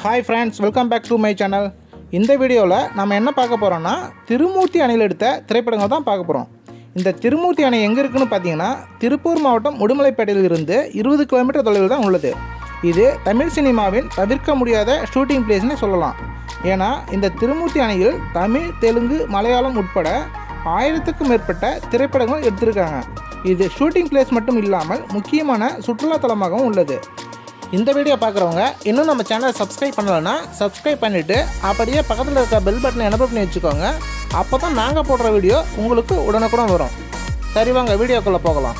Hi friends welcome back to my channel இந்த வீடியோவில் நம்ம என்ன பார்க்க போகிறோம்னா திருமூர்த்தி அணையில் எடுத்த திரைப்படங்கள் தான் பார்க்க போகிறோம் இந்த திருமூர்த்தி அணை எங்கே இருக்குன்னு பார்த்தீங்கன்னா திருப்பூர் மாவட்டம் உடுமலைப்பேட்டையில் இருந்து இருபது கிலோமீட்டர் தொலைவில் தான் உள்ளது இது தமிழ் சினிமாவின் தவிர்க்க முடியாத ஷூட்டிங் பிளேஸ்னே சொல்லலாம் ஏன்னா இந்த திருமூர்த்தி அணையில் தமிழ் தெலுங்கு மலையாளம் உட்பட ஆயிரத்துக்கும் மேற்பட்ட திரைப்படங்கள் எடுத்திருக்காங்க இது ஷூட்டிங் பிளேஸ் மட்டும் இல்லாமல் முக்கியமான சுற்றுலா தலமாகவும் உள்ளது இந்த வீடியோ பார்க்குறவங்க இன்னும் நம்ம சேனலை சப்ஸ்கிரைப் பண்ணலைன்னா சப்ஸ்கிரைப் பண்ணிவிட்டு அப்படியே பக்கத்தில் இருக்க பெல் பட்டனை எனபிள் பண்ணி வச்சுக்கோங்க அப்போ தான் நாங்கள் போடுற வீடியோ உங்களுக்கு உடனுக்குடன் வரும் சரி வாங்க வீடியோக்குள்ளே போகலாம்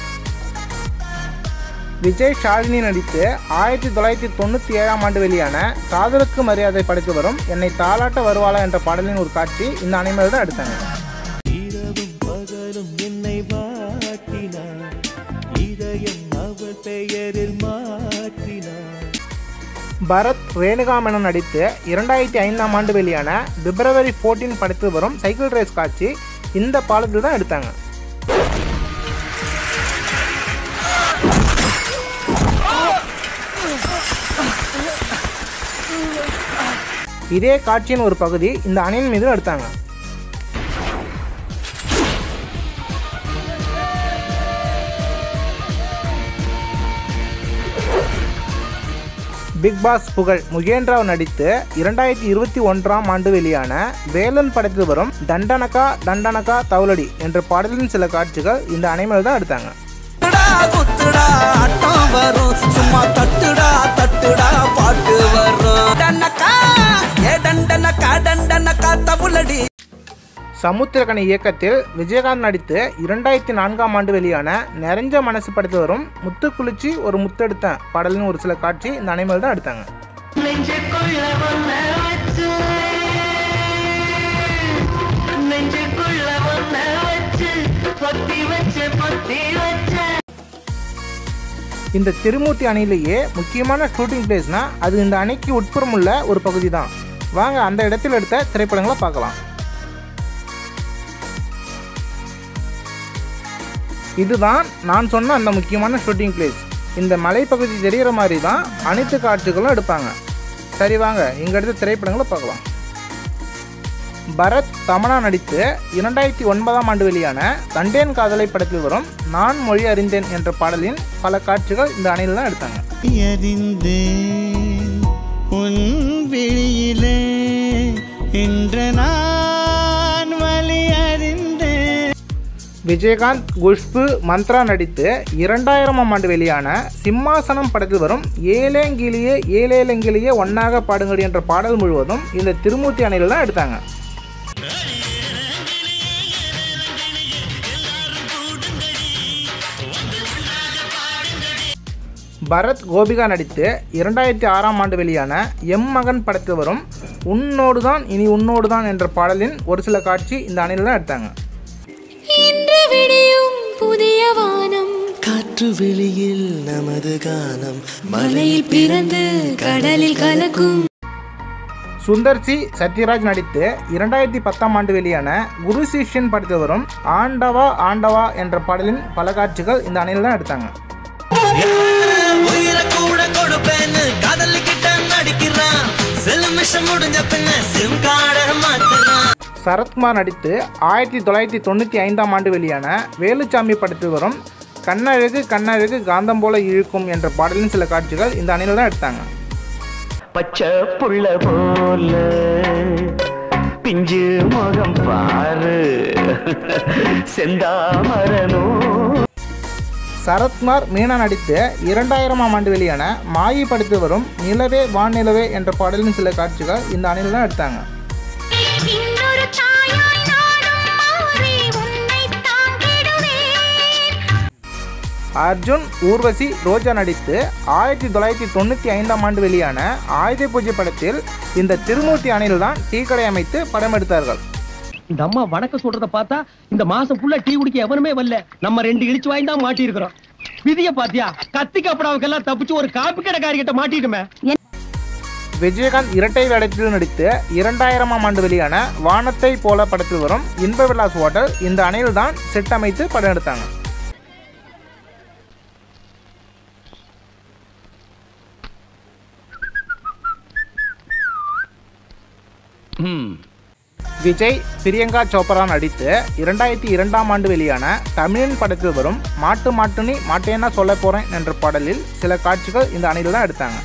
விஜய் ஷாலினி நடித்து ஆயிரத்தி தொள்ளாயிரத்தி தொண்ணூற்றி ஏழாம் ஆண்டு வெளியான காதலுக்கு மரியாதை படைத்து வரும் என்னை தாளாட்ட வருவாளா என்ற பாடலின் ஒரு காட்சி இந்த அனைமையில் தான் எடுத்தாங்க இரவும் பகலும் என்னை வாட்டினார் இதயம் அவள் பெயரில் மாற்றினார் பரத் ரேணுகா மேனன் நடித்து இரண்டாயிரத்தி ஐந்தாம் ஆண்டு வெளியான பிப்ரவரி 14 படத்தில் வரும் சைக்கிள் ரேஸ் காட்சி இந்த பாலத்தில் தான் எடுத்தாங்க இதே காட்சியின் ஒரு பகுதி இந்த அணையின் மீது எடுத்தாங்க பிக் பாஸ் புகழ் முகேந்திராவ் நடித்து இரண்டாயிரத்தி இருபத்தி ஒன்றாம் ஆண்டு வெளியான வேலன் படத்தில் வரும் தண்டனக்கா தண்டனக்கா தவுலடி என்ற பாடலின் சில காட்சிகள் இந்த அனைமையில் தான் எடுத்தாங்க குத்துடா குத்துடா ஆட்டம் வரும் சும்மா தட்டுடா தட்டுடா பாட்டு வரும் டன்னக்கா ஏ டண்டனக்கா டண்டனக்கா தவுலடி சமுத்திரகனி இயக்கத்தில் விஜயகாந்த் நடித்து இரண்டாயிரத்தி நான்காம் ஆண்டு வெளியான நிறைஞ்ச மனசு படத்தில் வரும் முத்துக்குளிச்சி ஒரு முத்தெடுத்தேன் பாடலின் ஒரு சில காட்சி இந்த அனைமையில் தான் எடுத்தாங்க நெஞ்சுக்குள்ள ஒன்ன வச்சு நெஞ்சுக்குள்ள ஒன்ன வச்சு பொத்தி வச்சு பொத்தி வச்ச இந்த திருமூர்த்தி அணையிலேயே முக்கியமான ஷூட்டிங் பிளேஸ்னா அது இந்த அணைக்கு உட்புறம் உள்ள ஒரு பகுதி தான் வாங்க அந்த இடத்தில் எடுத்த திரைப்படங்களை பார்க்கலாம் இதுதான் நான் சொன்ன அந்த முக்கியமான ஷூட்டிங் பிளேஸ் இந்த மலைப்பகுதி தெரிகிற மாதிரி தான் அனைத்து காட்சிகளும் எடுப்பாங்க சரி வாங்க இங்கே எடுத்த திரைப்படங்களை பார்க்கலாம் பரத் தமனா நடித்து இரண்டாயிரத்தி ஒன்பதாம் ஆண்டு வெளியான கண்டேன் காதலை படத்தில் வரும் நான் மொழி அறிந்தேன் என்ற பாடலின் பல காட்சிகள் இந்த அணையில் தான் எடுத்தாங்க அறிந்தேன் உன் விழியிலே இன்று நான் வழி அறிந்தேன் விஜயகாந்த் குஷ்பு மந்த்ரா நடித்து இரண்டாயிரமாம் ஆண்டு வெளியான சிம்மாசனம் படத்தில் வரும் ஏலேங்கிலியே ஏலேலங்கிலியே ஒன்னாக பாடுங்கடி என்ற பாடல் முழுவதும் இந்த திருமூர்த்தி அணையில் தான் எடுத்தாங்க பரத் கோபிகா நடித்து இரண்டாயிரத்தி ஆறாம் ஆண்டு வெளியான எம் மகன் படத்தில் வரும் உன்னோடு தான் இனி உன்னோடு தான் என்ற பாடலின் ஒரு சில காட்சி இந்த அணையில் தான் எடுத்தாங்க இன்று விடியும் புதிய வானம் காற்று வெளியில் நமது கானம் மலையில் பிறந்து கடலில் கலக்கும் சுந்தர் சி சத்யராஜ் நடித்து இரண்டாயிரத்தி பத்தாம் ஆண்டு வெளியான குரு சிஷ்யன் படத்தில் வரும் ஆண்டவா ஆண்டவா என்ற பாடலின் பல காட்சிகள் இந்த அணையில் தான் எடுத்தாங்க உயிரை கூட கொடுப்பேன்னு காதலிக்கிட்ட நடிக்கிறான் செல்லுமிஷம் முடிஞ்ச பின்ன சிம் கார்ட மாத்துறான் சரத்குமார் நடித்து ஆயிரத்தி தொள்ளாயிரத்தி தொண்ணூற்றி ஐந்தாம் ஆண்டு வெளியான வேலுச்சாமி படத்தில் வரும் கண்ணழகு கண்ணழகு காந்தம் போல இழுக்கும் என்ற பாடலின் சில காட்சிகள் இந்த அணையில் தான் எடுத்தாங்க பச்சை புள்ள போல பிஞ்சு முகம் பாரு செந்தாமரனோ சரத்குமார் மீனா நடித்து இரண்டாயிரமாம் ஆண்டு வெளியான மாயி படத்தில் வரும் நிலவே வானிலவே என்ற பாடலின் சில காட்சிகள் இந்த அணையில் தான் எடுத்தாங்க இன்னொரு தாயாய் நானும் மாறி உன்னை தாங்கிடுவேன் அர்ஜுன் ஊர்வசி ரோஜா நடித்து ஆயிரத்தி தொள்ளாயிரத்தி தொண்ணூற்றி ஐந்தாம் ஆண்டு வெளியான ஆயுத பூஜை படத்தில் இந்த திருமூர்த்தி அணையில் தான் டீ கடை அமைத்து படம் எடுத்தார்கள் இந்த அம்மா வணக்கம் சொல்றத பார்த்தா இந்த மாசம் ஃபுல்லா டீ குடிக்க எவனுமே வரல நம்ம ரெண்டு இடிச்சு வாங்கி தான் மாட்டி இருக்கிறோம் விதிய பாத்தியா கத்தி கப்படாவுக்கெல்லாம் தப்பிச்சு ஒரு காப்பி கடைக்காரி கிட்ட மாட்டிட்டுமே விஜயகாந்த் இரட்டை வேடத்தில் நடித்து இரண்டாயிரமாம் ஆண்டு வெளியான வானத்தை போல படத்தில் வரும் இன்ப விலாஸ் ஹோட்டல் இந்த அணையில் தான் செட் அமைத்து படம் எடுத்தாங்க விஜய் பிரியங்கா சோப்ரா நடித்து இரண்டாயிரத்தி இரண்டாம் ஆண்டு வெளியான தமிழன் படத்தில் வரும் மாட்டு மாட்டுனி மாட்டேன்னா சொல்ல போறேன் என்ற பாடலில் சில காட்சிகள் இந்த அணியில் தான் எடுத்தாங்க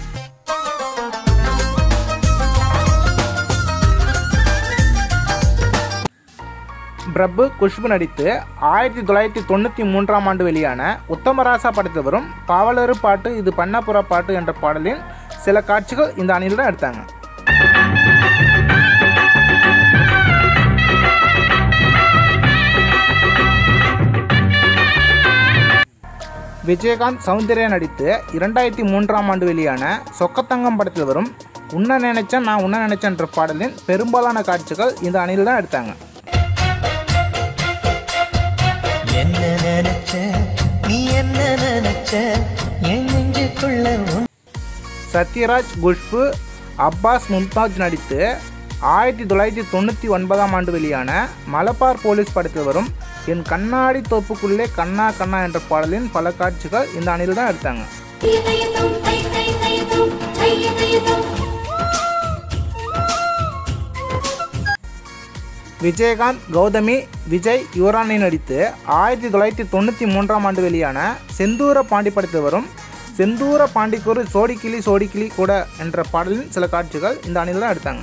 பிரபு குஷ்பு நடித்து ஆயிரத்தி தொள்ளாயிரத்தி தொண்ணூற்றி மூன்றாம் ஆண்டு வெளியான உத்தமராசா படத்தில் வரும் பாவலரு பாட்டு இது பண்ணப்புற பாட்டு என்ற பாடலின் சில காட்சிகள் இந்த அணியில் தான் எடுத்தாங்க விஜயகாந்த் சௌந்தர்யா நடித்து இரண்டாயிரத்தி மூன்றாம் ஆண்டு வெளியான சொக்கத்தங்கம் படத்தில் வரும் உன்ன நினைச்சேன் நான் உன்ன நினைச்சேன் என்ற பாடலின் பெரும்பாலான காட்சிகள் இந்த அணியில் தான் எடுத்தாங்க என்ன நினைச்ச நீ என்ன நினைச்ச என் நெஞ்சுக்குள்ள உன் சத்யராஜ் குஷ்பு அப்பாஸ் மும்தாஜ் நடித்து ஆயிரத்தி தொள்ளாயிரத்தி தொண்ணூற்றி ஒன்பதாம் ஆண்டு வெளியான மலபார் போலீஸ் படத்தில் வரும் என் கண்ணாடி தோப்புக்குள்ளே கண்ணா கண்ணா என்ற பாடலின் பல காட்சிகள் இந்த அணியில் தான் எடுத்தாங்க விஜயகாந்த் கௌதமி விஜய் யுவராணி நடித்து ஆயிரத்தி தொள்ளாயிரத்தி தொண்ணூற்றி மூன்றாம் ஆண்டு வெளியான செந்தூர பாண்டி படத்தில் வரும் செந்தூர பாண்டிக்கொரு சோடிக்கிளி சோடிக்கிளி கூட என்ற பாடலின் சில காட்சிகள் இந்த அணியில் தான் எடுத்தாங்க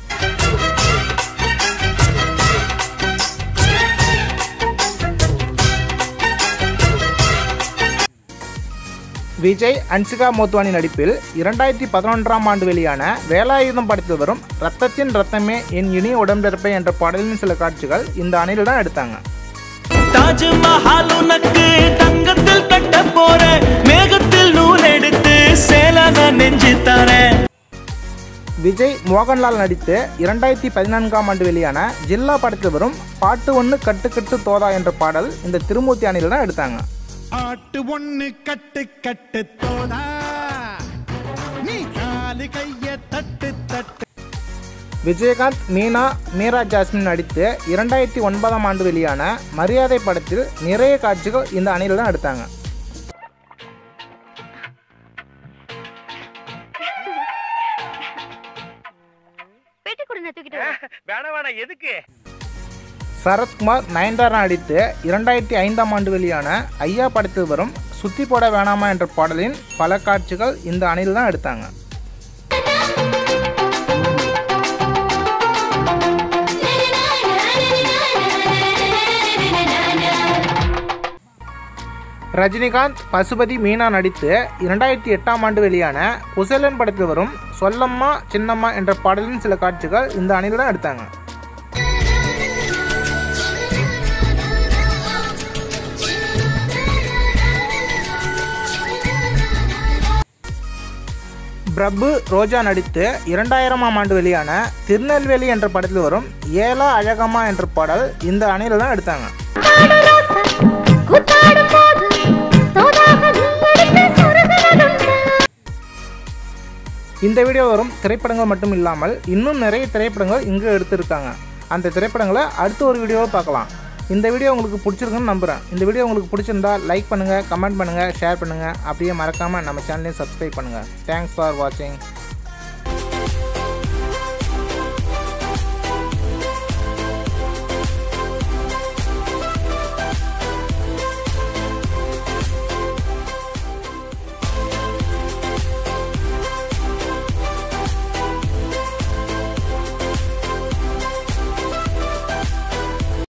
விஜய் அன்சிகா மோத்வானி நடிப்பில் இரண்டாயிரத்தி பதினொன்றாம் ஆண்டு வெளியான வேலாயுதம் படத்தில் வரும் ரத்தத்தின் ரத்தமே என் இனிய உடம்பிறப்பே என்ற பாடலின் சில காட்சிகள் இந்த அணியில் தான் எடுத்தாங்க தாஜ்மஹால் உனக்கு தங்கத்தில் கட்ட போற மேகத்தில் நூல் எடுத்து சேலன நெஞ்சு தரேன் விஜய் மோகன்லால் நடித்து இரண்டாயிரத்தி பதினான்காம் ஆண்டு வெளியான ஜில்லா படத்தில் வரும் பாட்டு ஒன்று கட்டு கட்டு தோதா என்ற பாடல் இந்த திருமூர்த்தி அணியில் தான் எடுத்தாங்க ஆட்டு ஒண்ணு கட்டு கட்டு தோதா நீ காலு கைய தட்டு தட்டு விஜயகாந்த் மீனா மீரா ஜாஸ்மின் நடித்து இரண்டாயிரத்தி ஒன்பதாம் ஆண்டு வெளியான மரியாதை படத்தில் நிறைய காட்சிகள் இந்த அணியில் தான் எடுத்தாங்க பெட்டி கொடுங்க தூக்கிட்டு வரேன். வேணாம் வேணாம் எதுக்கு சரத்குமார் நயன்தாரா நடித்து இரண்டாயிரத்தி ஐந்தாம் ஆண்டு வெளியான ஐயா படத்தில் வரும் சுத்தி போட வேணாமா என்ற பாடலின் பல காட்சிகள் இந்த அணியில் தான் எடுத்தாங்க ரஜினிகாந்த் பசுபதி மீனா நடித்து இரண்டாயிரத்தி எட்டாம் ஆண்டு வெளியான குசேலன் படத்தில் வரும் சொல்லம்மா சின்னம்மா என்ற பாடலின் சில காட்சிகள் இந்த அணியில் தான் எடுத்தாங்க பிரபு ரோஜா நடித்து இரண்டாயிரமாம் ஆண்டு வெளியான திருநெல்வேலி என்ற படத்தில் வரும் ஏலா அழகம்மா என்ற பாடல் இந்த அணியில் தான் எடுத்தாங்க கூத்தாடும் போது தோதாக நீ எடுத்து சொருகுனதுண்டு. இந்த வீடியோ வரும் திரைப்படங்கள் மட்டும் இல்லாமல் இன்னும் நிறைய திரைப்படங்கள் இங்கு எடுத்திருக்காங்க அந்த திரைப்படங்களை அடுத்த ஒரு வீடியோவை பார்க்கலாம் இந்த வீடியோ உங்களுக்கு பிடிச்சிருக்குன்னு நம்புகிறேன் இந்த வீடியோ உங்களுக்கு பிடிச்சிருந்தா லைக் பண்ணுங்கள் கமெண்ட் பண்ணுங்கள் ஷேர் பண்ணுங்கள் அப்படியே மறக்காமல் நம்ம சேனலையும் சப்ஸ்கிரைப் பண்ணுங்கள் தேங்க்ஸ் ஃபார் வாட்சிங்